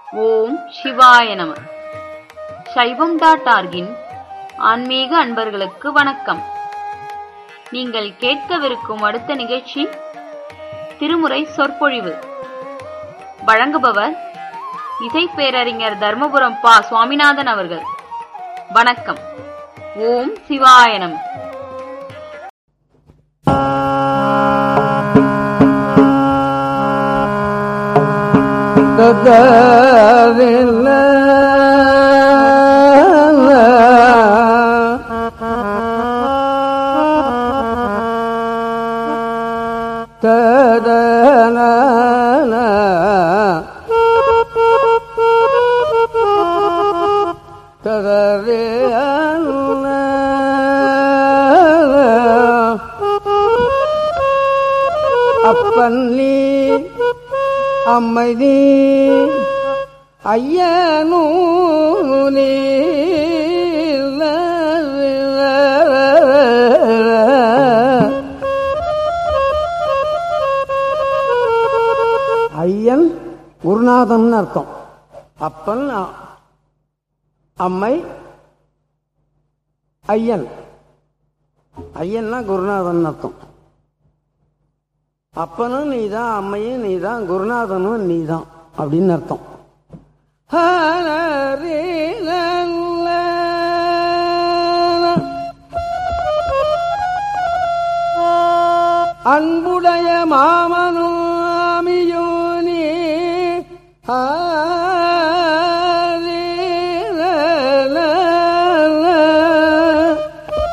ஓம் சிவாய நம சைவம் டாட் ஆர்கின் ஆன்மீக அன்பர்களுக்கு வணக்கம் நீங்கள் கேட்கவிருக்கும் அடுத்த நிகழ்ச்சி திருமுறை சொற்பொழிவு வழங்குபவர் இசை பேரறிஞர் தர்மபுரம் பா சுவாமிநாதன் அவர்கள் வணக்கம் ஓம் சிவாய நம ததரில்ல ததன ததறிய அப்பன் நீ அம்மை நீ ஐயனூ நீ ஐயன் குருநாதன் அர்த்தம் அப்பன் அ- அம்மை ஐயன் ஐயன்னா குருநாதன் அர்த்தம் அப்பனும் நீதான் அம்மையும் நீதான் குருநாதனும் நீதான் அப்படின்னு அர்த்தம் அன்புடைய மாமனும் ஆமியும் நீ ஆ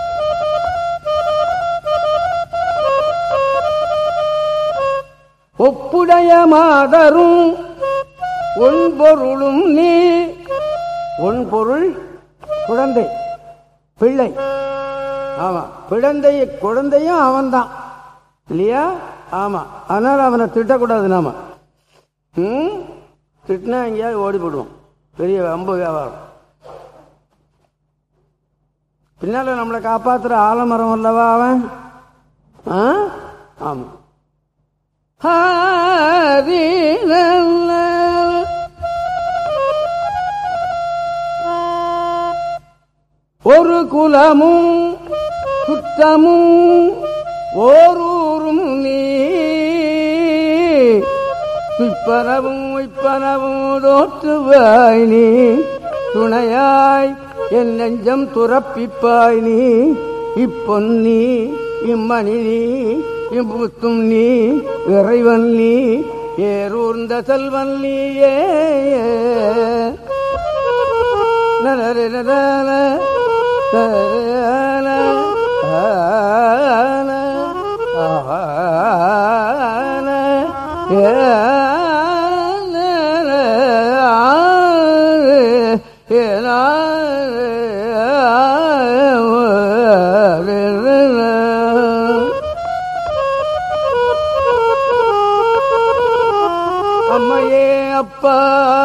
ஒப்புடைய மாதரும் உன் பொருளும் நீ உன் பொருள் குழந்தை பிள்ளை ஆமா பிழந்தை குழந்தையும் அவன்தான் இல்லையா ஆமா அதனால அவனை திட்டக்கூடாது நாம ம் திட்டினா எங்கேயாவது ஓடி போடுவோம் பெரிய அம்பு வியாபாரம் பின்னால நம்மளை காப்பாத்துற ஆலமரம் அல்லவா அவன் ஆ? ஆமா ஒரு குலமும் சுத்தமும் ஓரூரும் நீ பிற்பனவும் வைப்பனவும் தோற்றுவாய் நீ துணையாய் என் நெஞ்சம் துறப்பிப்பாய் நீ இப்பொன்னி இம்மணி நீ இம்புத்தும் நீ இறைவன் நீ ஏரூர்ந்த செல்வன் நீயே நலரி நலன, தரன, ஆன, ஆன, ஏன, ஆன, ஏன, ஆன. அம்மையே அப்பா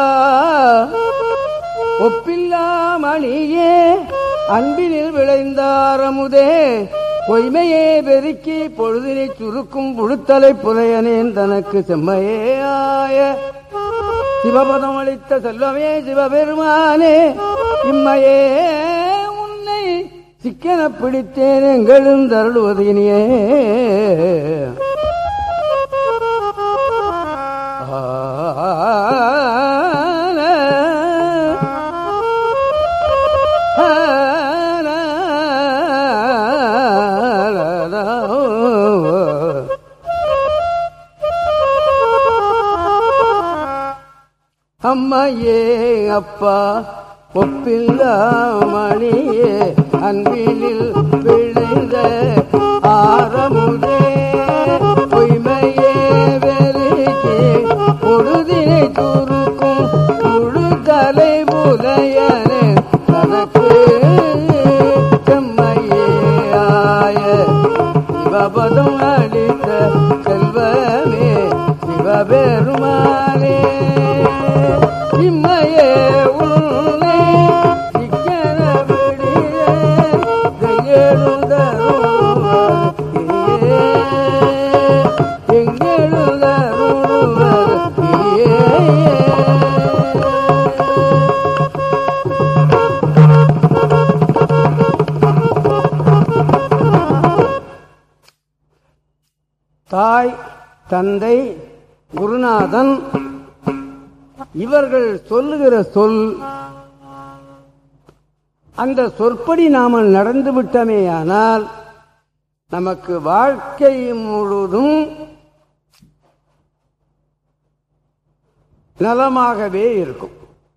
ஒப்பில்லாமணியே அன்பினில் விளைந்தாரமுதே பொய்மையே பெருக்கி பொழுதினை சுருக்கும் புழுத்தலை புலையனேன் தனக்கு செம்மையே ஆய சிவபதம் அளித்த செல்வமே சிவபெருமானே இம்மையே உன்னை சிக்கன பிடித்தேன் எங்களும் தருளுவதினியே அம்மையே அப்பா ஒப்பில்லாமணியே அன்பினில் விளைந்த ஆரமுதே பொய்மையே வெறுக்கி பொழுதினை துருக்கும் முழு தலை புலையனே தனக்கு செம்மையே ஆய சிவபதம் அளித்த செல்வமே சிவபெருமானே இம்மையே உன்னை சிக்கன விடிய எழுதருவாயே எங்கெழுதருவாயே தந்தை குருநாதன் இவர்கள் சொல்லுகிற சொல் அந்த சொற்படி நாம நடந்து விட்டமேயானால் நமக்கு வாழ்க்கை முழுதும் நலமாகவே இருக்கும்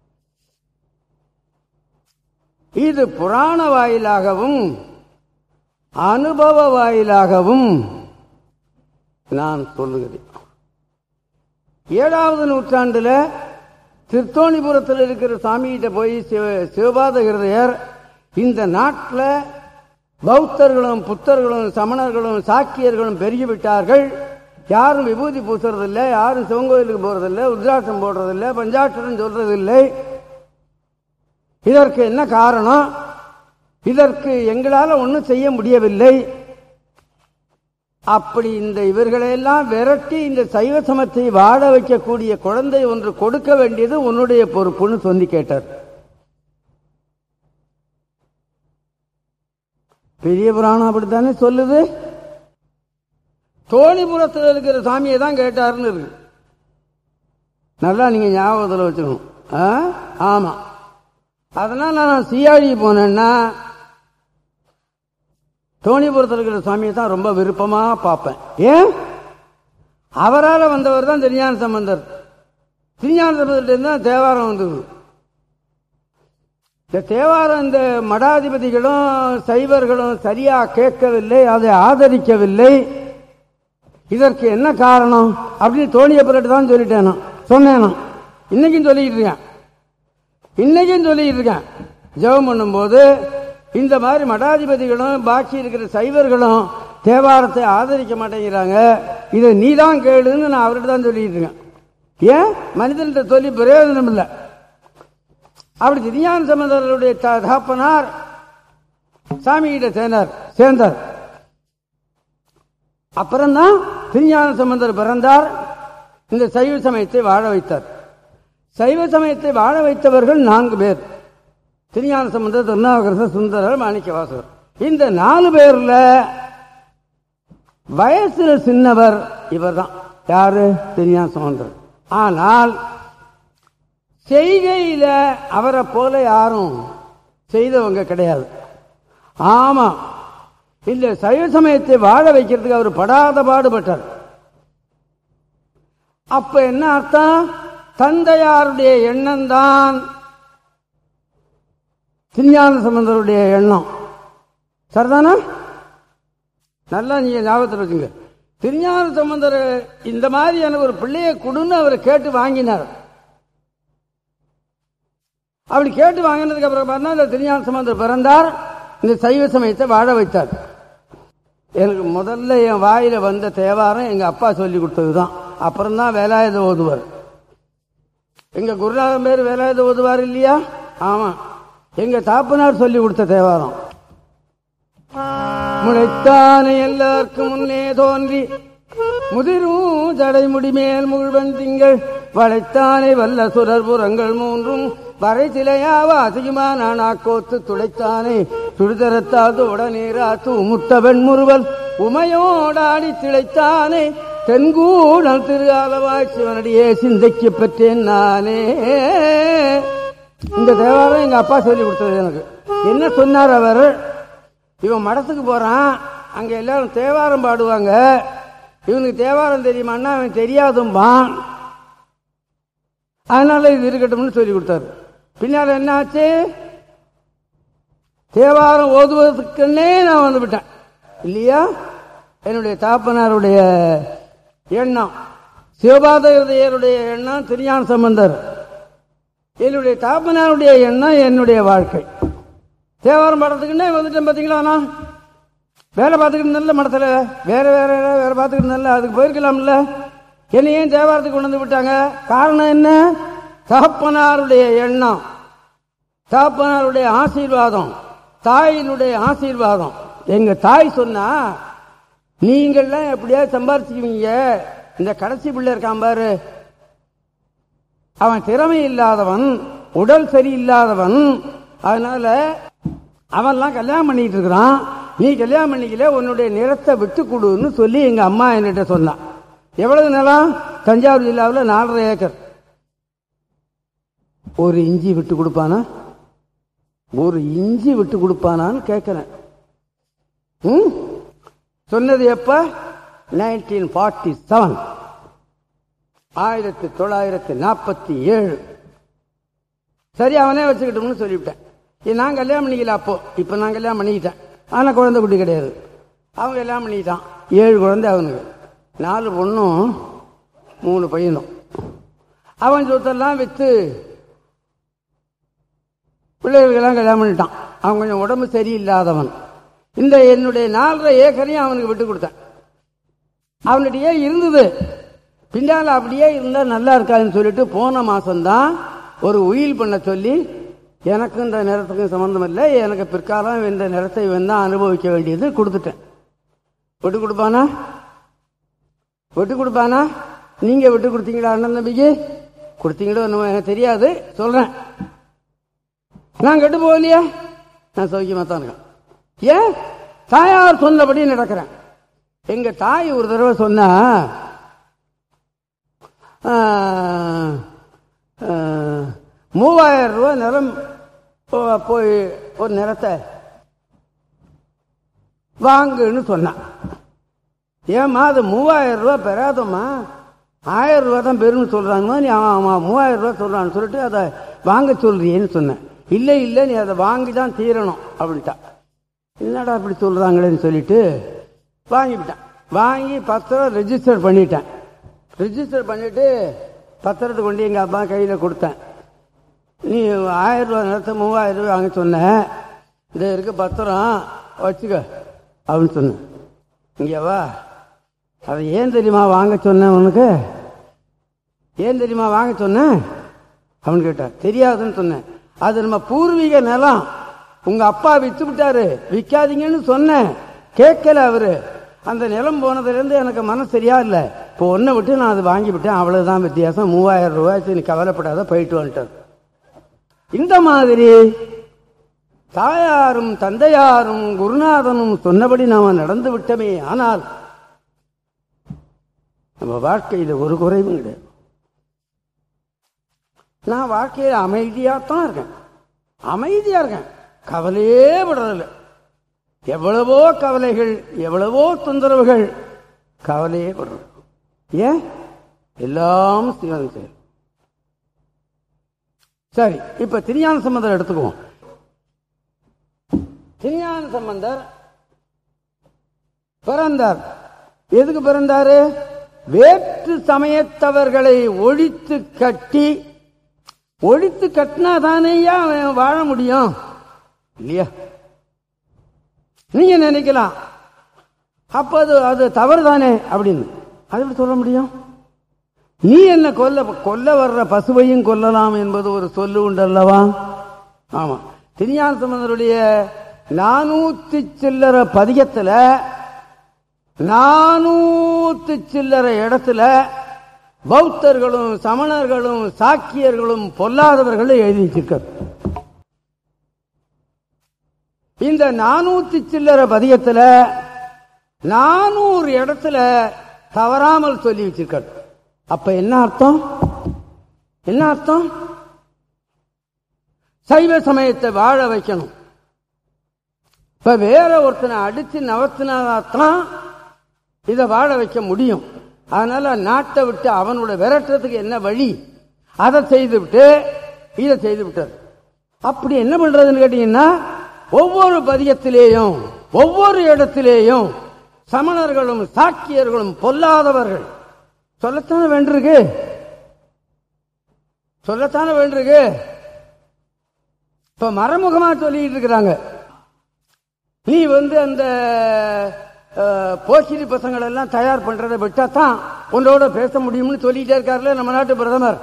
இது புராண வாயிலாகவும் அனுபவ வாயிலாகவும் நான் சொல்லுகிறேன் ஏழாவது நூற்றாண்டுல திருத்தோணிபுரத்தில் இருக்கிற சாமிகிட்ட போய் சிவ- சிவபாத ஹிருதயர் இந்த நாட்டில் பௌத்தர்களும் புத்தர்களும் சமணர்களும் சாக்கியர்களும் பெருகிவிட்டார்கள் யாரும் விபூதி பூசுறதில்லை யாரும் சிவங்கோயிலுக்கு போறதில்லை உத்ராட்சம் போடுறதில்லை பஞ்சாட்சரம் சொல்றதில்லை இதற்கு என்ன காரணம் இதற்கு எங்களால ஒன்றும் செய்ய முடியவில்லை அப்படி இந்த இவர்களையெல்லாம் விரட்டி இந்த சைவ சமத்தை வாழ வைக்கக்கூடிய குழந்தை ஒன்று கொடுக்க வேண்டியது உன்னுடைய பொறுப்புன்னு சொல்லி கேட்டார் பெரிய புராணம் அப்படித்தானே சொல்லுது தோணிபுரத்தில் இருக்கிற சாமியை தான் கேட்டாருன்னு இருக்கு நல்லா நீங்க ஞாபகத்தில் வச்சுக்கணும் ஆ? ஆமா அதனால நான் சியாழி போனேன்னா தோணிபுரத்தில் இருக்கிற சாமியை தான் ரொம்ப விருப்பமா பார்ப்பேன் ஏன் அவரால் வந்தவர் தான் திருஞான சம்பந்தர் திருஞான சம்பந்தர் தான் தேவாரம் வந்தது இந்த தேவாரம் இந்த மடாதிபதிகளும் சைவர்களும் சரியா கேட்கவில்லை அதை ஆதரிக்கவில்லை இதற்கு என்ன காரணம் அப்படின்னு தோணிய பிறகு தான் சொல்லிட்டேன் நான் சொன்னேன் நான் இன்னைக்கும் சொல்லிட்டு இருக்கேன் இன்னைக்கும் சொல்லிட்டு இருக்கேன் ஜெபம் பண்ணும்போது இந்த மாதிரி மடாதிபதிகளும் பாக்கி இருக்கிற சைவர்களும் தேவாரத்தை ஆதரிக்க மாட்டேங்கிறாங்க இதை நீ தான் கேளுன்னு நான் அவர்கிட்ட தான் சொல்லிட்டு இருக்கேன் ஏன் மனிதன்கிட்ட சொல்லி பிரயோஜனம் இல்லை அப்படி திருஞான சம்பந்தருடைய த- தகப்பனார் சாமிகிட்ட சேர்ந்தார் சேர்ந்தார் அப்புறம்தான் திருஞான சம்பந்தர் பிறந்தார் இந்த சைவ சமயத்தை வாழ வைத்தார் சைவ சமயத்தை வாழ வைத்தவர்கள் நான்கு பேர் திருஞான சம்பந்தர் திருநாவுக்கரசர் சுந்தரர் மாணிக்கவாசகர் இந்த நாலு பேர்ல வயசுல சின்னவர் இவர்தான் யாரு திருஞான சம்பந்தர் ஆனால் செய்கையில அவரை போல யாரும் செய்தவங்க கிடையாது ஆமா இந்த சைவ சமயத்தை வாழ வைக்கிறதுக்கு அவர் படாத பாடுபட்டார் அப்ப என்ன அர்த்தம் தந்தையாருடைய எண்ணம் தான் திருஞான சம்பந்தருடைய எண்ணம் சரிதானா நல்லா நீங்க ஞாபகத்தில் வச்சுங்க திருஞான சம்பந்தர் இந்த மாதிரி எனக்கு ஒரு பிள்ளையை கொடுன்னு அவர் கேட்டு வாங்கினார் அப்படி கேட்டு வாங்கினதுக்கு அப்புறம் பார்த்தா இந்த திருஞான சம்பந்தர் பிறந்தார் இந்த சைவ சமயத்தை வாழ வைத்தார் எனக்கு முதல்ல என் வாயில வந்த தேவாரம் எங்க அப்பா சொல்லி கொடுத்தது தான் அப்புறம் தான் வேலாயுத ஓதுவார் எங்க குருநாதன் பேர் வேலாயுத ஓதுவார் இல்லையா ஆமா எங்க தாப்பனார் சொல்லி கொடுத்த தேவாரம் முளைத்தானே எல்லாருக்கும் முன்னே தோன்றி முதிரும் ஜடைமுடி மேல் முழுவன் திங்கள் வளைத்தானே வல்ல சுரர்புறங்கள் மூன்றும் வரை சிலையாவா அதிகமா நான் ஆக்கோத்து துளைத்தானே சுடுதரத்தாது உடனேராத்து உமுட்டவன் முறுவல் உமையோடாடி திளைத்தானே தென்கூடல் திரு ஆலவாய் சிவனடியே சிந்தைக்கு பெற்றேன் நானே இந்த தேவாரம் எங்க அப்பா சொல்லி கொடுத்தது எனக்கு என்ன சொன்னார் அவர் இவன் மடத்துக்கு போறான் அங்க எல்லாரும் தேவாரம் பாடுவாங்க இவனுக்கு தேவாரம் தெரியுமான்னா அவன் தெரியாதும்பான் அதனால இது இருக்கட்டும்னு சொல்லி கொடுத்தாரு பின்னால என்ன ஆச்சு தேவாரம் ஓதுவதற்குன்னே நான் வந்து விட்டேன் இல்லையா என்னுடைய தாப்பனாருடைய எண்ணம் சிவபாதருடைய எண்ணம் திருஞான சம்பந்தர் என்னுடைய தாப்பனாருடைய எண்ணம் என்னுடைய வாழ்க்கை தேவாரம் பாடுறதுக்குன்னே வந்துட்டேன் பார்த்தீங்களா நான் வேலை பார்த்துக்கிட்டு நல்ல மடத்துல வேற வேற வேற வேற பார்த்துக்கிட்டு நல்ல அதுக்கு போயிருக்கலாம்ல என்னை ஏன் தேவாரத்துக்கு கொண்டு வந்து விட்டாங்க காரணம் என்ன தகப்பனாருடைய எண்ணம் தகப்பனாருடைய ஆசீர்வாதம் தாயினுடைய ஆசீர்வாதம் எங்க தாய் சொன்னா நீங்கள்லாம் எப்படியா சம்பாரிச்சுக்குவீங்க இந்த கடைசி பிள்ளை இருக்கான் பாரு அவன் திறமை இல்லாதவன் உடல் சரியில்லாதவன் அதனால அவன்லாம் கல்யாணம் பண்ணிட்டு இருக்கிறான் நீ கல்யாணம் பண்ணிக்கல உன்னுடைய நிறத்தை விட்டு கொடுன்னு சொல்லி எங்க அம்மா என்கிட்ட சொன்னான் எவ்வளவு நிலம் தஞ்சாவூர் ஜில்லாவில் நாலரை ஏக்கர் ஒரு இஞ்சி விட்டு கொடுப்பானா ஒரு இஞ்சி விட்டு கொடுப்பானான்னு கேட்கிறேன் ம்? சொன்னது எப்ப நைன்டீன் ஃபார்ட்டி செவன் ஆயிரத்தி தொள்ளாயிரத்தி நாற்பத்தி ஏழு சரி அவனே வச்சுக்கிட்டோம்னு சொல்லிவிட்டேன் இது நான் கல்யாணம் பண்ணிக்கல அப்போ இப்போ நான் கல்யாணம் பண்ணிக்கிட்டேன் ஆனால் குழந்தை குட்டி கிடையாது அவன் கல்யாணம் பண்ணிக்கிட்டான் ஏழு குழந்தை அவனுக்கு நாலு பொண்ணும் மூணு பையனும் அவன் சொத்தெல்லாம் விற்று பிள்ளைகளுக்கெல்லாம் கல்யாணம் பண்ணிட்டான் அவன் கொஞ்சம் உடம்பு சரியில்லாதவன் இந்த என்னுடைய நாலரை ஏக்கரையும் அவனுக்கு விட்டு கொடுத்தேன் அவனுடைய இருந்தது பின்னால் அப்படியே இருந்தா நல்லா இருக்காதுன்னு சொல்லிட்டு போன மாசம்தான் ஒரு உயில் பண்ண சொல்லி எனக்கு இந்த நிறத்துக்கும் சம்பந்தம் இல்லை எனக்கு பிற்காலம் இந்த நிறத்தை வந்து அனுபவிக்க வேண்டியது கொடுத்துட்டேன் விட்டு கொடுப்பானா விட்டு கொடுப்பானா நீங்க விட்டு கொடுத்தீங்களா அண்ணன் தம்பிக்கு கொடுத்தீங்களோ என்னமோ எனக்கு தெரியாது சொல்றேன் நான் கெட்டு போகலையா நான் சௌக்கியமா தான் இருக்கேன் ஏன் தாயார் சொன்னபடி நடக்கிறேன் எங்க தாய் ஒரு தடவை சொன்னா ஆ, ஆ, மூவாயிரம் ரூபாய் நிலம் போ- போய் ஒரு நிலத்தை வாங்குன்னு சொன்னான் ஏம்மா அது மூவாயிரம் ரூபாய் பெறாதம்மா ஆயிரம் ரூபாய் தான் பெருன்னு சொல்றாங்கம்மா நீ ஆமா ஆமா மூவாயிரம் ரூபாய் சொல்றான்னு சொல்லிட்டு அதை வாங்க சொல்றியேன்னு சொன்னேன் இல்லை இல்லை நீ அதை வாங்கி தான் தீரணும் அப்படின்ட்டா என்னடா இப்படி சொல்றாங்களேன்னு சொல்லிட்டு வாங்கிவிட்டேன் வாங்கி பத்திரம் ரெஜிஸ்டர் பண்ணிட்டேன் ரெஜிஸ்டர் பண்ணிட்டு பத்திரத்தை கொண்டு எங்க அப்பா கையில கொடுத்தேன் நீ ஆயிரம் ரூபாய் நிலத்தை மூவாயிரம் ரூபாய் வாங்க சொன்ன இந்த இருக்கு பத்திரம் வச்சுக்க அப்படின்னு சொன்னேன் இங்க வா அதை ஏன் தெரியுமா வாங்க சொன்னேன் உனக்கு ஏன் தெரியுமா வாங்க சொன்னேன் அவன் கேட்டான் தெரியாதுன்னு சொன்னேன் அது நம்ம பூர்வீக நிலம் உங்க அப்பா வித்து விட்டாரு விற்காதீங்கன்னு சொன்னேன் கேட்கல அவரு அந்த நிலம் போனதுல இருந்து எனக்கு மனசு சரியா இல்ல இப்போ ஒன்னை விட்டு நான் அதை வாங்கி விட்டேன் அவ்வளவுதான் வித்தியாசம் மூவாயிரம் ரூபாய் சரி, நீ கவலைப்படாத போயிட்டு வந்துட்டார் இந்த மாதிரி தாயாரும் தந்தையாரும் குருநாதனும் சொன்னபடி நாம நடந்து விட்டமே ஆனால் நம்ம வாழ்க்கையில ஒரு குறைவும் கிடையாது நான் வாழ்க்கையில அமைதியாத்தான் இருக்கேன் அமைதியா இருக்கேன் கவலையே படுறதில்ல எவ்வளவோ கவலைகள் எவ்வளவோ தொந்தரவுகள் கவலையே படுறது ஏன் எல்லாம் சிவன் செயல் சரி இப்ப திருஞான சம்பந்தர் எடுத்துக்குவோம் திருஞான சம்பந்தர் பிறந்தார் எதுக்கு பிறந்தாரு வேற்று சமயத்தவர்களை ஒழித்து கட்டி ஒழித்து கட்டினா தானேயா அவன் வாழ முடியும் இல்லையா நீங்க நினைக்கலாம் அப்ப அது அது தவறு தானே அப்படின்னு அது எப்படி சொல்ல முடியும் நீ என்ன கொல்ல கொல்ல வர்ற பசுவையும் கொல்லலாம் என்பது ஒரு சொல்லு உண்டல்லவா ஆமா திருஞான சம்பந்தருடைய நானூத்தி சில்லற பதிகத்துல நானூத்தி சில்லற இடத்துல பௌத்தர்களும் சமணர்களும் சாக்கியர்களும் பொல்லாதவர்களும் எழுதி வச்சிருக்கார் இந்த நானூத்தி சில்லற பதிகத்துல நானூறு இடத்துல தவறாமல் சொல்லி வச்சிருக்கார் அப்ப என்ன அர்த்தம் என்ன அர்த்தம் சைவ சமயத்தை வாழ வைக்கணும் இப்ப வேற ஒருத்தனை அடிச்சு நவத்தினாதான் இதை வாழ வைக்க முடியும் அதனால நாட்டை விட்டு அவனோட விரட்டுறதுக்கு என்ன வழி அதை செய்து விட்டு இதை செய்து விட்டார் அப்படி என்ன பண்றதுன்னு கேட்டீங்கன்னா ஒவ்வொரு பதியத்திலேயும் ஒவ்வொரு இடத்திலேயும் சமணர்களும் சாக்கியர்களும் பொல்லாதவர்கள் சொல்லத்தானே வேண்டிருக்கு சொல்லத்தானே வேண்டிருக்கு இப்ப மறைமுகமா சொல்லிட்டு இருக்கிறாங்க நீ வந்து அந்த அஹ், போக்கிரி பசங்களை எல்லாம் தயார் பண்றதை விட்டா தான் உன்னோட பேச முடியும்னு சொல்லிட்டே இருக்காருல்ல நம்ம நாட்டு பிரதமர்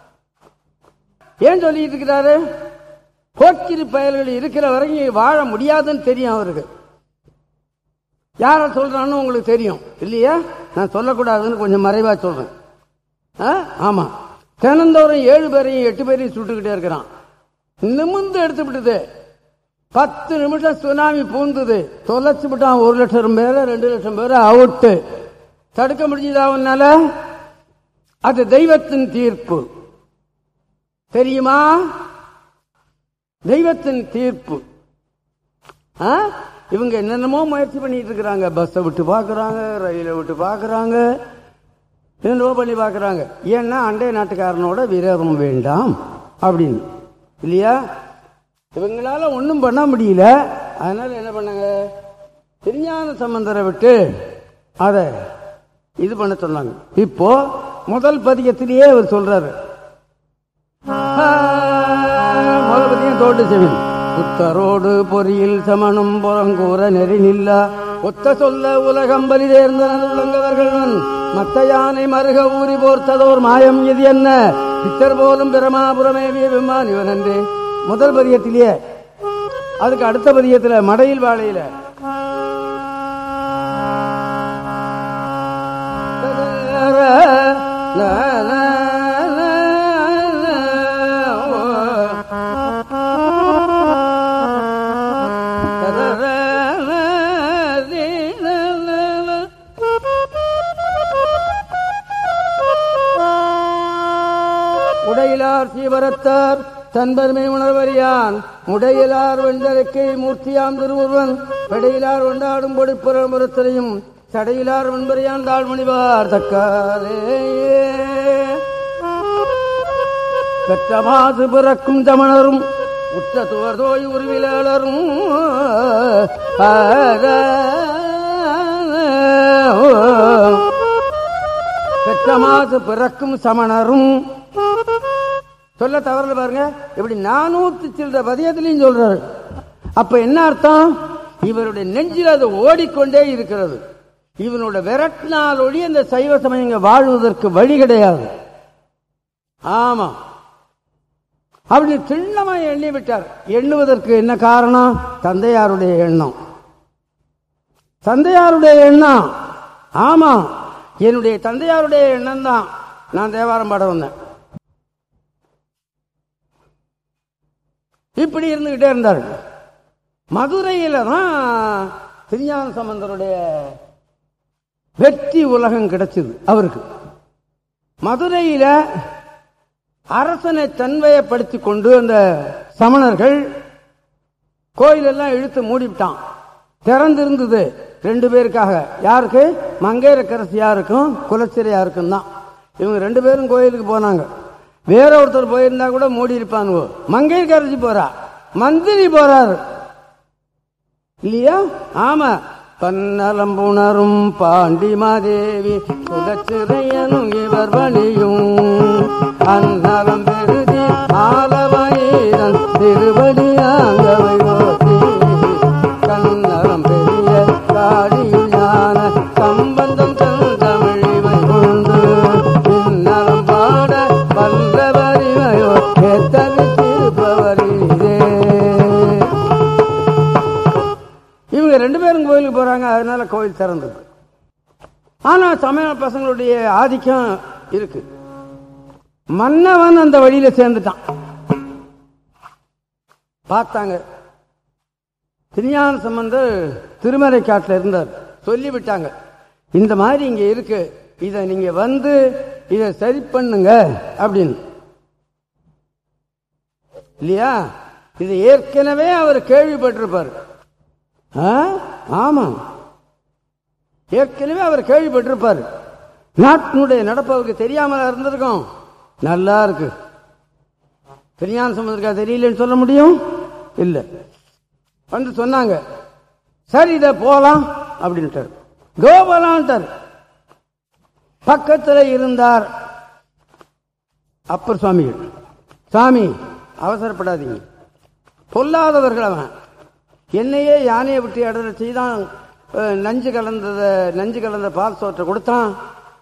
ஏன் சொல்லிட்டு இருக்கிறாரு போக்கிரி பயல்கள் இருக்கிற வரைக்கும் வாழ முடியாதுன்னு தெரியும் அவருக்கு யார சொல்றான்னு உங்களுக்கு தெரியும் இல்லையா நான் சொல்லக்கூடாதுன்னு கொஞ்சம் மறைவா சொல்றேன் ஆ? ஆமா தினந்தோறும் ஏழு பேரையும் எட்டு பேரையும் சுட்டுக்கிட்டே இருக்கிறான் நிமிந்து எடுத்து விட்டது பத்து நிமிஷம் சுனாமி பூந்தது தொலைச்சு விட்டான் ஒரு லட்சம் பேரை ரெண்டு லட்சம் பேரை அவுட்டு தடுக்க முடிஞ்சதா உன்னால அது தெய்வத்தின் தீர்ப்பு தெரியுமா தெய்வத்தின் தீர்ப்பு ஆ? இவங்க என்னென்னமோ முயற்சி பண்ணிட்டு இருக்கிறாங்க பஸ்ஸை விட்டு பார்க்கறாங்க ரயிலை விட்டு பார்க்கறாங்க என்னென்னமோ பண்ணி பார்க்கறாங்க ஏன்னா அண்டை நாட்டுக்காரனோட விரோதம் வேண்டாம் அப்படின்னு இல்லையா இவங்களால ஒன்றும் பண்ண முடியல அதனால என்ன பண்ணாங்க திருஞான சம்பந்தரை விட்டு அதை இது பண்ண சொன்னாங்க இப்போ முதல் பதிகத்திலேயே அவர் சொல்றாரு முதல் பதிகம் தோட்டு செவின் புத்தரோடு பொறியில் சமணம் புறங்கூற நெறி நில்லா ஒத்த சொல்ல உலகம் பலி தேர்ந்தனர் உலங்கவர்கள் மத்த யானை மருக ஊறி போர்த்ததோர் மாயம் இது என்ன பித்தர் போலும் பிரமாபுரமேவிய விமான் இவன் என்றே முதல் பதியத்திலேயே அதுக்கு அடுத்த பதியத்துல மடையில் வாழையில உடையிலார் சீவரத்தார் தன்பெருமை உணர்வறியான் உடையிலார் வெண்டரைக்கை மூர்த்தியாம் திருவுருவன் வெடையிலார் கொண்டாடும் பொடிப்புறமுறத்திலையும் சடையிலார் வெண்பறியான் தாழ்மணிவார் தக்காரே பெற்றமாது பிறக்கும் தமிழரும் உற்ற துவர்தோய் உருவிலரும் பெற்றமாது பிறக்கும் சமணரும் சொல்ல தவறல பாருங்க இப்படி நானூத்தி சில்ற பதியத்திலையும் சொல்றாரு அப்ப என்ன அர்த்தம் இவருடைய நெஞ்சில் அது ஓடிக்கொண்டே இருக்கிறது இவனோட விரட்டினால் ஒளி அந்த சைவ சமயங்க வாழ்வதற்கு வழி கிடையாது ஆமா அப்படி திண்ணமா எண்ணி விட்டார் எண்ணுவதற்கு என்ன காரணம் தந்தையாருடைய எண்ணம் தந்தையாருடைய எண்ணம் ஆமா என்னுடைய தந்தையாருடைய எண்ணம் தான் நான் தேவாரம் பாட வந்தேன் இப்படி இருந்துகிட்டே இருந்தார் மதுரையில தான் திருஞான சம்பந்தருடைய வெற்றி உலகம் கிடைச்சது அவருக்கு மதுரையில அரசனை தன்வயப்படுத்தி கொண்டு அந்த சமணர்கள் கோயிலெல்லாம் இழுத்து மூடிவிட்டான் திறந்திருந்தது ரெண்டு பேருக்காக யாருக்கு மங்கையரக்கரசியாருக்கும் குலச்சிரையாருக்கும் தான் இவங்க ரெண்டு பேரும் கோயிலுக்கு போனாங்க வேற ஒருத்தர் போயிருந்தா கூட மூடி இருப்பானுவோ மங்கையரசி போறா மந்திரி போறாரு இல்லையா ஆமா பன்னலம்புணரும் பாண்டிமாதேவி குலச்சிறையனும் இவர் வழியும் அந்நலம் பெருதி ஆலவயிரன் திருவடியாங்கவை ஓட்டி கண்ணலம் பெரிய காடியில் ஞான சம்பந்தம் தன் தமிழிவை கொண்டு பின்னலம் பாட வல்லவரிவையோ எத்தனை திருப்பவரிதே இவங்க ரெண்டு பேரும் கோயிலுக்கு போறாங்க அதனால கோயில் திறந்தது ஆனா சமய பசங்களுடைய ஆதிக்கம் இருக்கு மன்னவன் அந்த வழியில சேர்ந்துட்டான் பார்த்தாங்க திருஞான சம்பந்தர் திருமறை காட்டுல இருந்தார் சொல்லிவிட்டாங்க இந்த மாதிரி இங்க இருக்கு இத நீங்க வந்து இத சரி பண்ணுங்க அப்படின்னு இல்லையா இது ஏற்கனவே அவர் கேள்விப்பட்டிருப்பார் ஆ? ஆமா ஏற்கனவே அவர் கேள்விப்பட்டிருப்பார் நாட்டினுடைய நடப்பு அவருக்கு தெரியாமல இருந்திருக்கும் நல்லா இருக்கு திருஞான சம்பந்தருக்கா தெரியலன்னு சொல்ல முடியும் இல்ல வந்து சொன்னாங்க சரி இத போலாம் அப்படின்ட்டார் கோபலான்ட்டார் பக்கத்துல இருந்தார் அப்பர் சுவாமிகள் சாமி அவசரப்படாதீங்க பொல்லாதவர்கள் அவன் என்னையே யானையை விட்டு இடத்துல செய்தான் அஹ், நஞ்சு கலந்தத நஞ்சு கலந்த பால் சோற்றை கொடுத்தான்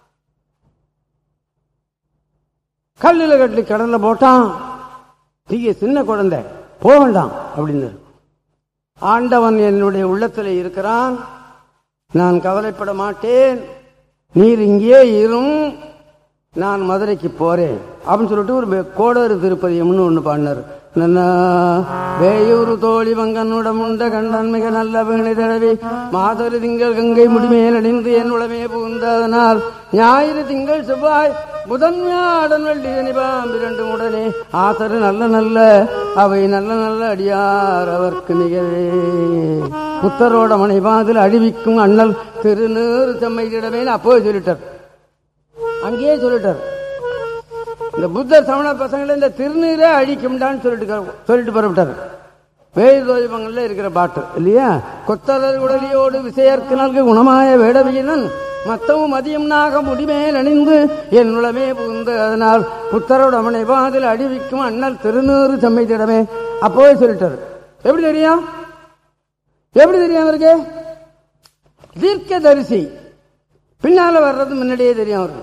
கல்லுல கட்டி கடல்ல போட்டான் தீய சின்ன குழந்தை போக வேண்டாம் அப்படின்னு ஆண்டவன் என்னுடைய உள்ளத்தில் இருக்கிறான் நான் கவலைப்பட மாட்டேன் நீர் இங்கே இரும் நான் மதுரைக்கு போறேன் அப்படின்னு சொல்லிட்டு ஒரு கோடரு திருப்பதியம்னு ஒன்று பாடினார் நன்னா வேயூரு தோழி மங்கனுடம் உண்ட கண்டன் மிக நல்ல வேணி தடவி மாதொரு திங்கள் கங்கை முடிமேல் அணிந்து என் உளமே புகுந்ததனால் ஞாயிறு திங்கள் செவ்வாய் முதன்மையாடன் வெள்ளி சனிபாம் இரண்டு உடனே ஆத்தரு நல்ல நல்ல அவை நல்ல நல்ல அடியார் அவர்க்கு நிகழே புத்தரோட மனைவாதில் அழிவிக்கும் அண்ணல் திருநீறு செம்மையிடமேன்னு அப்போது சொல்லிட்டார் அங்கேயே சொல்லிட்டார் இந்த புத்தர் சமண பசங்களை இந்த திருநீரே அழிக்கும்டான்னு சொல்லிட்டு சொல்லிட்டு புறப்பட்டார் வேறு தோதிபங்கள்ல இருக்கிற பாட்டு இல்லையா கொத்தரர் உடலியோடு விசையற்கு நல்கு குணமாய வேடவியினன் மத்தவும் மதியம்னாக முடிமேல் அணிந்து என் உளமே புகுந்து அதனால் புத்தரோட அவனை பாதில் அழிவிக்கும் அண்ணல் திருநூறு செம்மைத்திடமே அப்போவே சொல்லிட்டாரு எப்படி தெரியும் எப்படி தெரியும் அவருக்கு தீர்க்க தரிசி பின்னால வர்றது முன்னாடியே தெரியும் அவருக்கு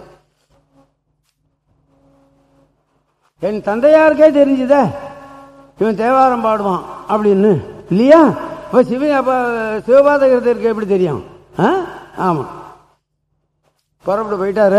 என் தந்தையாருக்கே தெரிஞ்சுதே இவன் தேவாரம் பாடுவான் அப்படின்னு இல்லையா அப்ப சிவ அப்ப சிவபாதகத்திற்கு எப்படி தெரியும் ஆ? ஆமா புறப்பட்டு போயிட்டாரு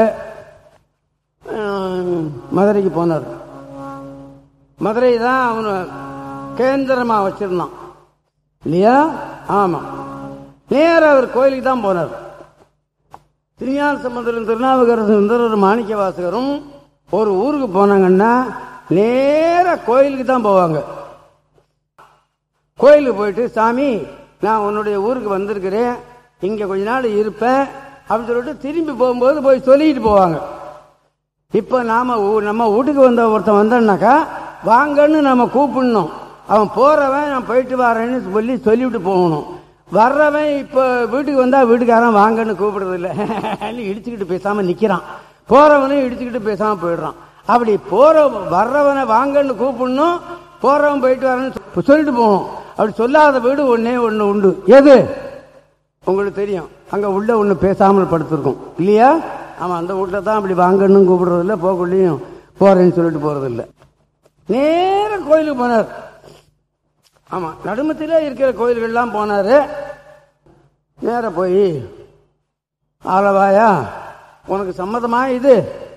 ஆஹ், மதுரைக்கு போனார் மதுரை தான் அவனு கேந்திரமா வச்சிருந்தான் இல்லையா ஆமா நேரா அவர் கோயிலுக்கு தான் போனார் திருஞான சம்பந்தரும் திருநாவுக்கரசர் ஒரு மாணிக்க வாசகரும் ஒரு ஊருக்கு போனாங்கன்னா நேரா கோயிலுக்கு தான் போவாங்க கோயிலுக்கு போயிட்டு சாமி நான் உன்னுடைய ஊருக்கு வந்திருக்கிறேன் இங்க கொஞ்ச நாள் இருப்பேன் அப்படின்னு சொல்லிட்டு திரும்பி போகும்போது போய் சொல்லிட்டு போவாங்க இப்ப நாம ஊ- நம்ம வீட்டுக்கு வந்த ஒருத்தன் வந்தான்னாக்கா வாங்கன்னு நம்ம கூப்பிடணும் அவன் போறவன் நான் போயிட்டு வரேன்னு சொல்லி சொல்லிவிட்டு போகணும் வர்றவன் இப்ப வீட்டுக்கு வந்தா வீட்டுக்காரன் வாங்கன்னு கூப்பிடுறது இல்ல இடிச்சுக்கிட்டு பேசாம நிக்கிறான் போறவனையும் இடிச்சுக்கிட்டு பேசாம போயிடுறான் அப்படி போற வர்றவனை வாங்கன்னு கூப்பிடணும் போறவன் போயிட்டு வரேன்னு சொ- சொல்லிட்டு போகணும் அப்படி சொல்லாத வீடு ஒன்னே ஒண்ணு உண்டு எது உங்களுக்கு தெரியும் அங்க உள்ள ஒண்ணு பேசாமல் படுத்திருக்கும் இல்லையா ஆமா அந்த வீட்டுல தான் அப்படி வாங்கன்னு கூப்பிடுறது இல்ல போக்குள்ளேயும் போறேன்னு சொல்லிட்டு போறது இல்ல நேர கோயிலுக்கு போனார் ஆமா நடுமத்திலே இருக்கிற கோயில்கள்லாம் போனாரு நேர போய் ஆலவாயா உனக்கு சம்மதமா இது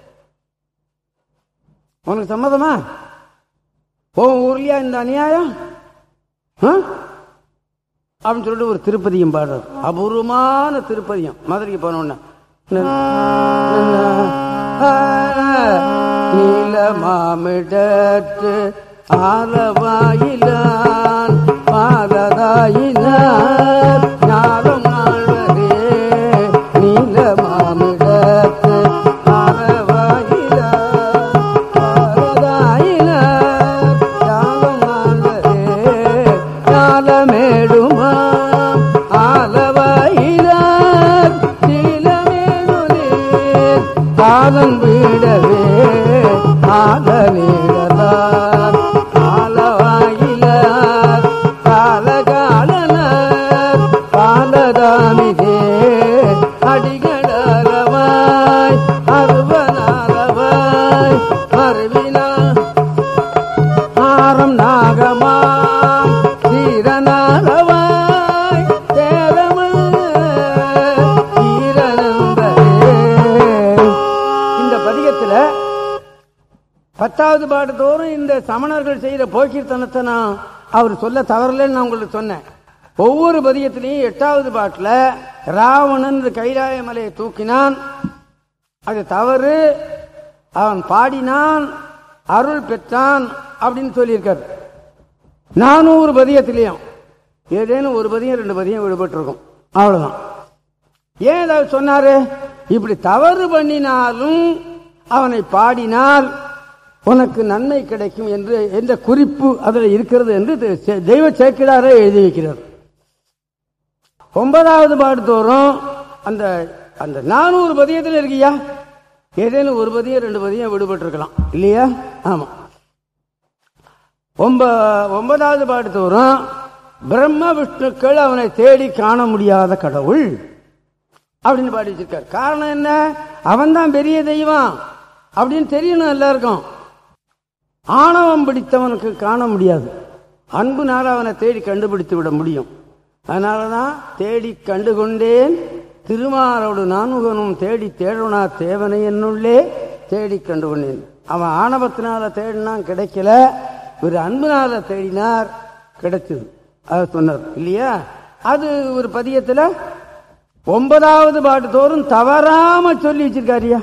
உனக்கு சம்மதமா உன் ஊர்லயா இந்த அநியாயம் ஆ? அப்படின்னு சொல்லிட்டு ஒரு திருப்பதியும் பாடுறார் அபூர்வமான திருப்பதியம் மதுரைக்கு போனோன்னு நீல மாமிடற்று ஆலவாயிலான் பாலதாயினார் ஞானம் நாள்வரே நீல மாமிடற்று ஆலவாயிலான் பாலதாயினார் ஞானம் நாள்வரே ஞாலமேடுமா ஆலவாயினார் சீலமேனுநீர் காலம் விடவே ஆகலேடலார் ஆலவாயிலார் காலகாலனார் பாலதாமிதே அடிகளவாய் அருவனாலவாய் அருவினார் ஆரம் நாகமாம் தீரனாலவாய் தேரமல் ஈரனந்தரே. இந்த பதிகத்துல பத்தாவது பாட்டு தோறும் இந்த சமணர்கள் செய்த போக்கிர்த்தனத்தை நான் அவர் சொல்ல தவறலன்னு நான் உங்களுக்கு சொன்னேன் ஒவ்வொரு பதிகத்திலையும் எட்டாவது பாட்டுல ராவணன் இந்த கைலாய மலையை தூக்கினான் அது தவறு அவன் பாடினான் அருள் பெற்றான் அப்படின்னு சொல்லியிருக்காரு நானூறு பதியத்திலையும் ஏதேனும் ஒரு பதியம் ரெண்டு பதியம் விடுபட்டிருக்கும் அவ்வளவுதான் ஏன் ஏதாவது சொன்னாரு இப்படி தவறு பண்ணினாலும் அவனை பாடினால் உனக்கு நன்மை கிடைக்கும் என்று என்ற குறிப்பு அதில் இருக்கிறது என்று தெ- தெய்வ சேக்கிடாரே எழுதி வைக்கிறார் ஒன்பதாவது பாடு தோறும் அந்த அந்த நானூறு பதியத்தில் இருக்கியா ஏதேனும் ஒரு பதியம் ரெண்டு பதியம் விடுபட்டிருக்கலாம் இல்லையா ஆமா ஒன்ப ஒன்பதாவது பாட்டு தோறும் பிரம்ம விஷ்ணுக்கள் அவனை தேடி காண முடியாத கடவுள் அப்படின்னு பாடி வச்சிருக்கார் காரணம் என்ன அவன் தான் பெரிய தெய்வம் அப்படின்னு தெரியணும் எல்லாருக்கும் ஆணவம் பிடித்தவனுக்கு காண முடியாது அன்புனால அவனை தேடி கண்டுபிடித்து விட முடியும் அதனாலதான் தேடி கண்டுகொண்டேன் திருமாரோடு நான்முகனும் தேடி தேடுனா தேவனை என்னுள்ளே தேடி கண்டுகொண்டேன் அவன் ஆணவத்தினால தேடினா கிடைக்கல ஒரு அன்புனால தேடினார் கிடைச்சது அதை சொன்னார் இல்லையா அது ஒரு பதியத்துல ஒன்பதாவது பாட்டு தோறும் தவறாம சொல்லி வச்சிருக்காரியா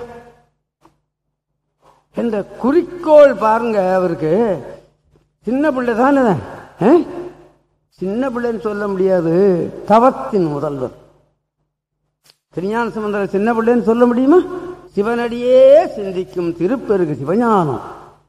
இந்த குறிக்கோள் பாருங்க அவருக்கு சின்ன பிள்ளை தானே ஆ? சின்ன பிள்ளைன்னு சொல்ல முடியாது தவத்தின் முதல்வர் திருஞான சம்பந்தர் சின்ன பிள்ளைன்னு சொல்ல முடியுமா சிவனடியே சிந்திக்கும் திருப்பெருகு சிவஞானம்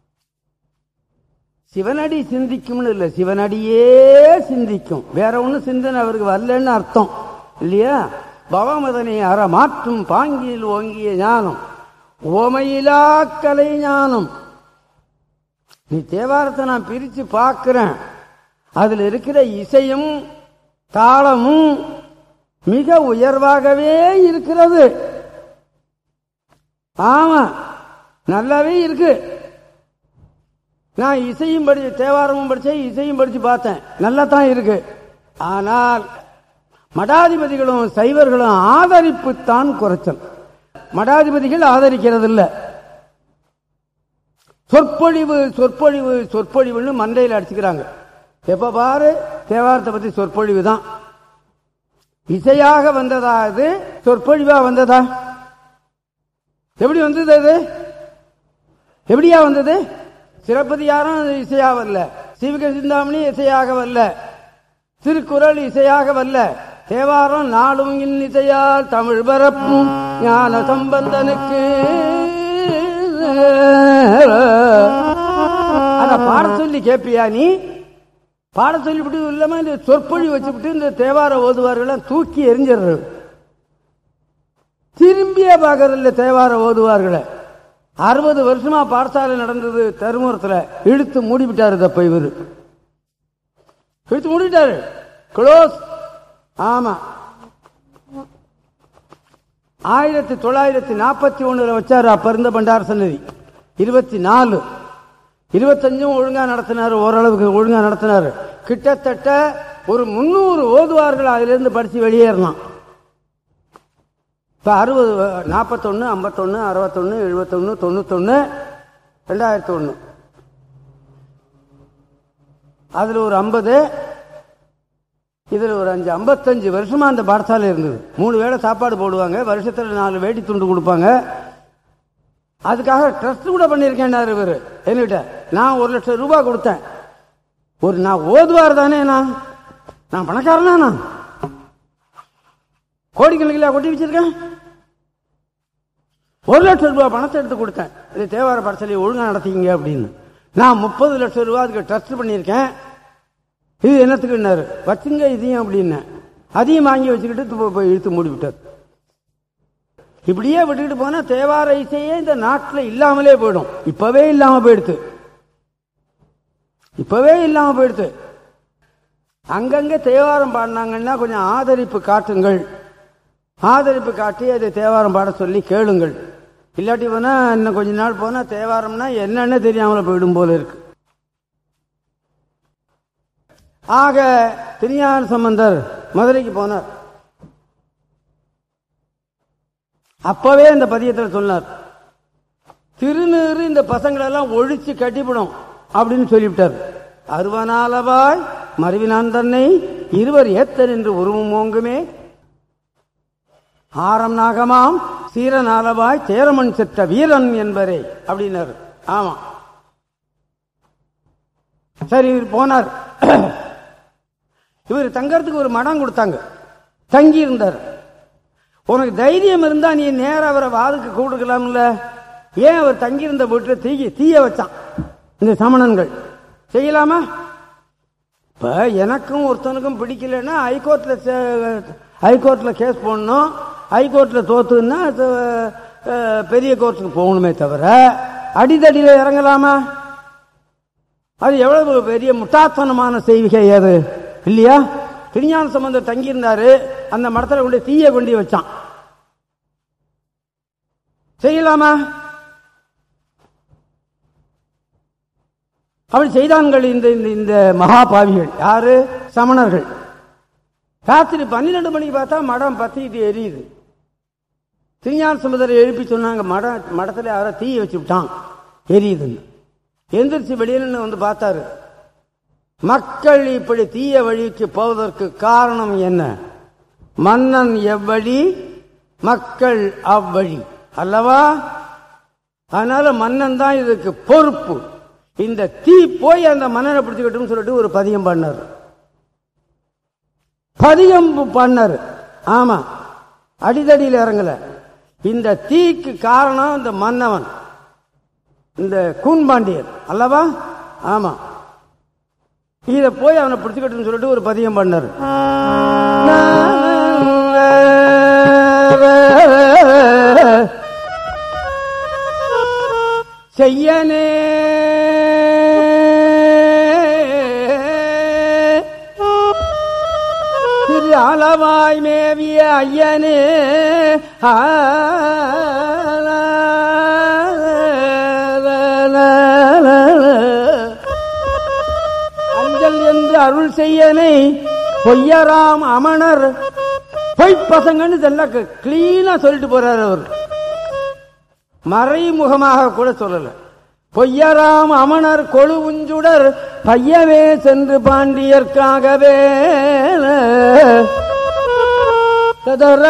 சிவனடி சிந்திக்கும்னு இல்லை சிவனடியே சிந்திக்கும் வேற ஒன்றும் சிந்தனை அவருக்கு வரலன்னு அர்த்தம் இல்லையா பவமதனை அற மாற்றும் பாங்கில் ஓங்கிய ஞானம் ஓமையிலா கலை ஞானம் நீ தேவாரத்தை நான் பிரிச்சு பார்க்கிறேன் அதுல இருக்கிற இசையும் தாளமும் மிக உயர்வாகவே இருக்கிறது ஆமா நல்லாவே இருக்கு நான் இசையும் படி தேவாரமும் படிச்சேன் இசையும் படிச்சு பார்த்தேன் நல்லா தான் இருக்கு ஆனால் மடாதிபதிகளும் சைவர்களும் ஆதரிப்புத்தான் குறைச்சல் மடாதிபதிகள் ஆதரிக்கிறது இல்ல சொற்பொழிவு சொற்பொழிவு சொற்பொழிவுன்னு மண்டையில் அடிச்சுக்கிறாங்க எப்ப பாரு தேவாரத்தை பத்தி சொற்பொழிவு தான் இசையாக வந்ததா அது சொற்பொழிவா வந்ததா எப்படி வந்தது அது எப்படியா வந்தது சிறப்பதிகாரம் இசையாக வரல சிவக சிந்தாமணி இசையாக வரல திருக்குறள் இசையாக வரல தேவாரம் நாளும் இன் இசையால் தமிழ் பரப்பும் ஞான சம்பந்தனுக்கு அத பாட சொல்லி கேப்பியா நீ பாட சொல்லிவிட்டு இல்லாம இந்த சொற்பொழி வச்சுவிட்டு இந்த தேவார ஓதுவார்கள் தூக்கி எரிஞ்சிடுறது திரும்பியே பார்க்கறதில்ல தேவார ஓதுவார்களை அறுபது வருஷமா பாடசாலை நடந்தது தருமபுரத்துல இழுத்து மூடிவிட்டாரு தப்ப இவர் இழுத்து மூடிட்டாரு க்ளோஸ் ஆமா ஆயிரத்தி தொள்ளாயிரத்தி நாற்பத்தி ஒண்ணுல வச்சாரு அப்ப இருந்த பண்டார சன்னதி இருபத்தி நாலு இருபத்தஞ்சும் ஒழுங்கா நடத்தினாரு ஓரளவுக்கு ஒழுங்கா நடத்தினாரு கிட்டத்தட்ட ஒரு முன்னூறு ஓதுவார்கள் அதுல இருந்து படிச்சு வெளியேறலாம் இப்ப அறுபது நாற்பத்தொன்னு ஐம்பத்தொன்னு அறுபத்தொன்னு எழுபத்தொன்னு தொண்ணூத்தொன்னு ரெண்டாயிரத்தி ஒண்ணு அதுல ஒரு ஐம்பது இதுல ஒரு அஞ்சு ஐம்பத்தஞ்சு வருஷமா அந்த பாடசாலை இருந்தது மூணு வேளை சாப்பாடு போடுவாங்க வருஷத்துல நாலு வேட்டி துண்டு கொடுப்பாங்க அதுக்காக ட்ரஸ்ட் கூட பண்ணியிருக்கேன் இவரு என்கிட்ட நான் ஒரு லட்சம் ரூபாய் கொடுத்தேன் ஒரு நான் ஓதுவார் தானே நான் நான் பணக்காரனா நான் கோடிக்கணக்கில் கொட்டி வச்சிருக்கேன் ஒரு லட்சம் ரூபாய் பணத்தை எடுத்து கொடுத்தேன் இது தேவார படச்சலை ஒழுங்கா நடத்திங்க அப்படின்னு நான் முப்பது லட்சம் ரூபாய் அதுக்கு ட்ரஸ்ட் பண்ணியிருக்கேன் இது என்னத்துக்குன்னாரு வச்சுங்க இதையும் அப்படின்னு அதையும் வாங்கி வச்சுக்கிட்டு இப்போ போய் இழுத்து மூடி விட்டார் இப்படியே விட்டுக்கிட்டு போனா தேவார இசையே இந்த நாட்டில் இல்லாமலே போயிடும் இப்பவே இல்லாம போயிடுது இப்பவே இல்லாம போயிடுது அங்கங்க தேவாரம் பாடினாங்கன்னா கொஞ்சம் ஆதரிப்பு காட்டுங்கள் ஆதரிப்பு காட்டி அதை தேவாரம் பாட சொல்லி கேளுங்கள் இல்லாட்டி போனா இன்னும் கொஞ்ச நாள் போனா தேவாரம்னா என்னன்னு தெரியாமல போயிடும் போல இருக்கு ஆக திருஞான சம்பந்தர் மதுரைக்கு போனார் அப்பவே இந்த பதியத்தில் சொன்னார் திருநீறு இந்த பசங்களெல்லாம் ஒழிச்சு கட்டிவிடும் அப்படின்னு சொல்லிவிட்டார் அருவனாலவாய் மருவினான் தன்னை இருவர் ஏத்தர் என்று உருவம் ஓங்குமே ஆரம் நாகமாம் சீரனாலவாய் சேரமன் செத்த வீரன் என்பரே அப்படின்னாரு ஆமா சரி இவர் போனார் இவர் தங்கறதுக்கு ஒரு மடம் கொடுத்தாங்க தங்கி இருந்தார் உனக்கு தைரியம் இருந்தா நீ நேர அவரை வாதுக்கு கூடுக்கலாம்ல ஏன் அவர் தங்கியிருந்த வீட்டுல தீய தீய வச்சான் இந்த சமணன்கள் செய்யலாமா இப்ப எனக்கும் ஒருத்தனுக்கும் பிடிக்கலன்னா ஹைகோர்ட்ல சே- ஹைகோர்ட்ல கேஸ் போடணும் ஹைகோர்ட்ல தோத்துன்னா அது, அஹ், பெரிய கோர்ட்டுக்கு போகணுமே தவிர அடிதடியில இறங்கலாமா அது எவ்வளவு பெரிய முட்டாத்தனமான செய்விகை அது இல்லையா திருஞான சம்பந்தர் தங்கியிருந்தாரு அந்த மடத்துல கொண்டு தீய கொண்டு வச்சான் செய்யலாமா அப்படி செய்தான்கள் இந்த இந்த இந்த மகா பாவிகள் யாரு சமணர்கள் ராத்திரி பன்னிரெண்டு மணிக்கு பார்த்தா மடம் பத்திக்கிட்டு எரியுது திருஞான சம்பந்தரை எழுப்பி சொன்னாங்க மடம் மடத்துல யாரோ தீய வச்சு விட்டான் எரியுதுன்னு எந்திரிச்சு வெளியில வந்து பார்த்தாரு மக்கள் இப்படி தீய வழிக்கு போவதற்கு காரணம் என்ன மன்னன் எவ்வழி மக்கள் அவ்வழி அல்லவா அதனால மன்னன் தான் இதுக்கு பொறுப்பு இந்த தீ போய் அந்த மன்னனை பிடிச்சுக்கிட்டும் சொல்லிட்டு ஒரு பதியம் பண்ணார் பதியம் பண்ணார் ஆமா அடிதடியில் இறங்கல இந்த தீக்கு காரணம் இந்த மன்னவன் இந்த கூன்பாண்டியன் அல்லவா ஆமா இத போய் அவனை பிடிச்சுக்கிட்டுன்னு சொல்லிட்டு ஒரு பதியம் பண்ணாரு செய்யனே திரு அளவாய் மேவிய ஐயனே அஞ்சல் என்று அருள் செய்யனை பொய்யராம் அமணர் பொய் பசங்கன்னு இதெல்லாம் கிளீனா சொல்லிட்டு போறாரு அவர் மறைமுகமாக கூட சொல்லல பொய்யராம் அமணர் கொழு உஞ்சுடர் பையவே சென்று பாண்டியர்க்காகவே ததர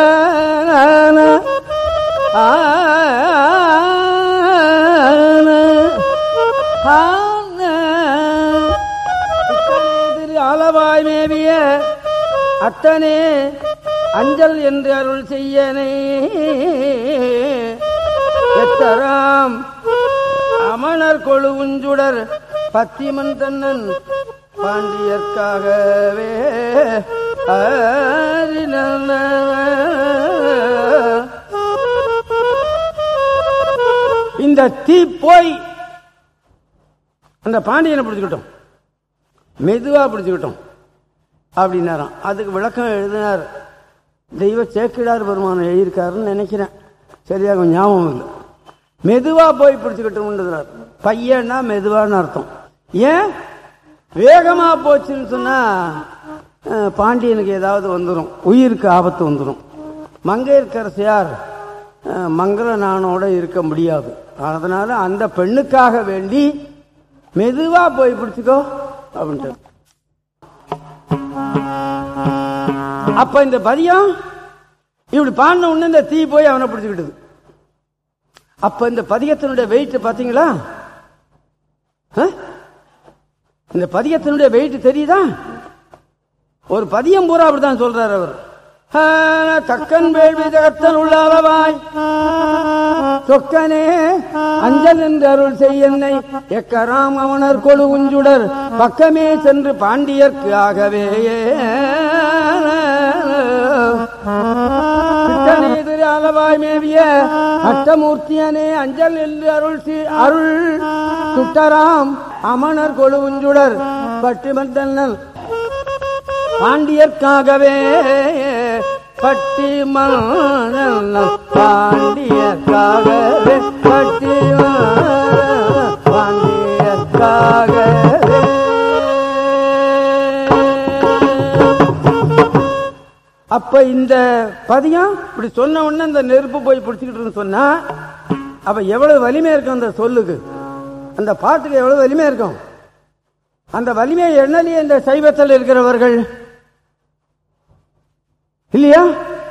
திரு அளவாய் மேவிய அத்தனே அஞ்சல் என்று அருள் செய்யனே எத்தராம் அமணர் கொழு உஞ்சுடர் பத்திமன் தன்னன் பாண்டியர்க்காகவே ஆரினன. இந்த தீ போய் அந்த பாண்டியனை பிடிச்சுக்கிட்டோம் மெதுவா பிடிச்சுக்கிட்டோம் அப்படின்னாராம் அதுக்கு விளக்கம் எழுதினார் தெய்வ சேக்கிடார் பெருமானம் எழுதியிருக்காருன்னு நினைக்கிறேன் சரியா கொஞ்சம் ஞாபகம் இல்லை மெதுவா போய் பிடிச்சுக்கிட்டோம்ன்றதுனார் பையன்னா மெதுவான்னு அர்த்தம் ஏன் வேகமா போச்சுன்னு சொன்னா அஹ், பாண்டியனுக்கு ஏதாவது வந்துடும் உயிருக்கு ஆபத்து வந்துடும் மங்கையர்க்கரசியார் அஹ், மங்கள நானோட இருக்க முடியாது அதனால அந்த பெண்ணுக்காக வேண்டி மெதுவா போய் பிடிச்சுக்கோ அப்படின்ட்டு அப்ப இந்த பதியம் இப்படி பாடின உடனே இந்த தீ போய் அவனை பிடிச்சுக்கிட்டது அப்ப இந்த பதியத்தினுடைய வெயிட் பாத்தீங்களா அஹ்? இந்த பதியத்தினுடைய வெயிட் தெரியுதா ஒரு பதியம் பூரா அப்படிதான் சொல்றாரு அவர் ஆ, தக்கன் வேள்வி தகத்தன் உள்ள அளவாய் சொக்கனே அஞ்சல் என்று அருள் செய்யன்னை எக்கராம் அவனர் கொழு உஞ்சுடர் பக்கமே சென்று பாண்டியர்க்கு ஆகவே சித்தனே திரு அளவாய் மேவிய அஷ்டமூர்த்தியனே அஞ்சல் என்று அருள் சி- அருள் சுட்டராம் அமணர் கொழு உஞ்சுடர் பட்டிமந்தன்னல் பாண்டியர்க்காகவே பட்டி பாண்டியர்க்காகவே பட்டி பாண்டியர்க்காகவே அப்ப இந்த பதியம் இப்படி சொன்ன உடனே இந்த நெருப்பு போய் பிடிச்சிக்கிட்டு சொன்னா அப்ப எவ்வளவு வலிமை இருக்கும் அந்த சொல்லுக்கு அந்த பாட்டுக்கு எவ்வளவு வலிமை இருக்கும் அந்த வலிமை எண்ணலையே இந்த சைவத்தில் இருக்கிறவர்கள் இல்லையா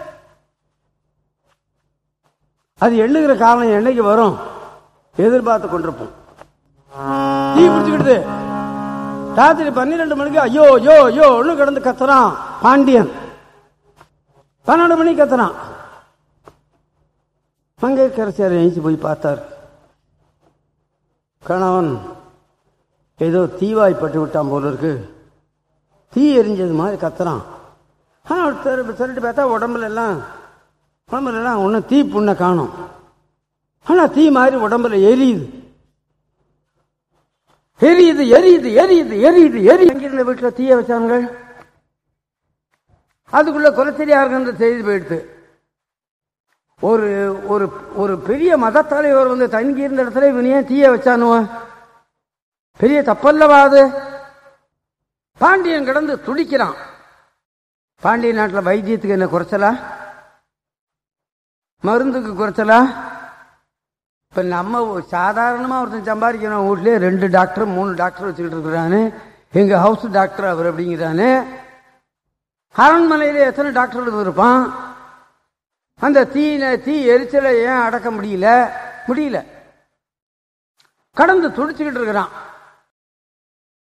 அது எண்ணுகிற காலம் என்னைக்கு வரும் எதிர்பார்த்து கொண்டிருப்போம் தீ பிடிச்சுக்கிட்டு ராத்திரி பன்னிரெண்டு மணிக்கு ஐயோ ஐயோ ஐயோ ஒண்ணு கிடந்து கத்துறான் பாண்டியன் பன்னெண்டு மணிக்கு கத்துறான் மங்கையரசியார் எழுச்சி போய் பார்த்தார் கணவன் ஏதோ தீவாய்ப்பட்டு விட்டான் போல இருக்கு தீ எரிஞ்சது மாதிரி கத்துறான் ஆனா அவர் திரு- திருட்டு பார்த்தா உடம்புல எல்லாம் உடம்புல எல்லாம் ஒன்றும் தீ புண்ணை காணும் ஆனா தீ மாதிரி உடம்புல எரியுது எரியுது எரியுது எரியுது எரியுது எரி எங்கிருந்த வீட்டுல தீய வச்சாங்க அதுக்குள்ள குலச்செரியாருன்ற செய்தி போயிடுது ஒரு ஒரு ஒரு பெரிய மத தலைவர் வந்து தங்கி இருந்த இடத்துல இவன் ஏன் தீய வச்சானுவன் பெரிய தப்பல்லவா அது பாண்டியன் கிடந்து துடிக்கிறான் பாண்டிய நாட்டில் வைத்தியத்துக்கு என்ன குறைச்சலா மருந்துக்கு குறைச்சலா இப்போ நம்ம சாதாரணமாக ஒருத்தன் சம்பாதிக்கிறோம் வீட்லேயே ரெண்டு டாக்டர் மூணு டாக்டர் வச்சுக்கிட்டு இருக்கிறானு எங்கள் ஹவுஸ் டாக்டர் அவர் அப்படிங்கிறானே அரண்மனையில் எத்தனை டாக்டர் இருப்பான் அந்த தீன தீ எரிச்சலை ஏன் அடக்க முடியல முடியல கடந்து துடிச்சுக்கிட்டு இருக்கிறான்